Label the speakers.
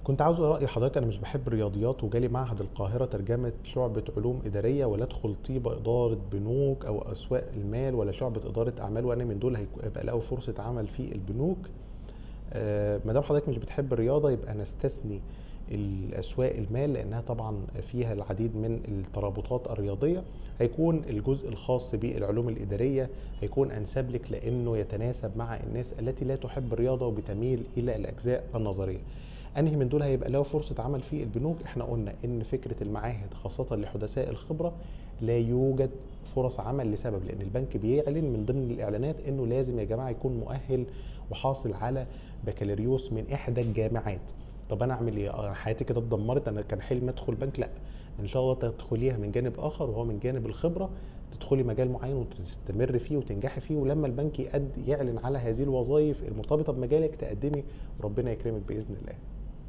Speaker 1: كنت عاوز راي حضرتك انا مش بحب الرياضيات وجالي معهد القاهره ترجمه شعبه علوم اداريه ولا ادخل طيبه اداره بنوك او اسواق المال ولا شعبه اداره اعمال وانا من دول هيبقى لاقوا فرصه عمل في البنوك آه ما دام حضرتك مش بتحب الرياضه يبقى نستثني الاسواق المال لانها طبعا فيها العديد من الترابطات الرياضيه هيكون الجزء الخاص بالعلوم الاداريه هيكون انسب لك لانه يتناسب مع الناس التي لا تحب الرياضه وبتميل الى الاجزاء النظريه انهي من دول هيبقى له فرصه عمل في البنوك احنا قلنا ان فكره المعاهد خاصه لحدثاء الخبره لا يوجد فرص عمل لسبب لان البنك بيعلن من ضمن الاعلانات انه لازم يا جماعه يكون مؤهل وحاصل على بكالوريوس من احدى الجامعات طب انا اعمل ايه أنا حياتي كده اتدمرت انا كان حلمي ادخل بنك لا ان شاء الله تدخليها من جانب اخر وهو من جانب الخبره تدخلي مجال معين وتستمر فيه وتنجحي فيه ولما البنك يعلن على هذه الوظائف المرتبطه بمجالك تقدمي وربنا يكرمك باذن الله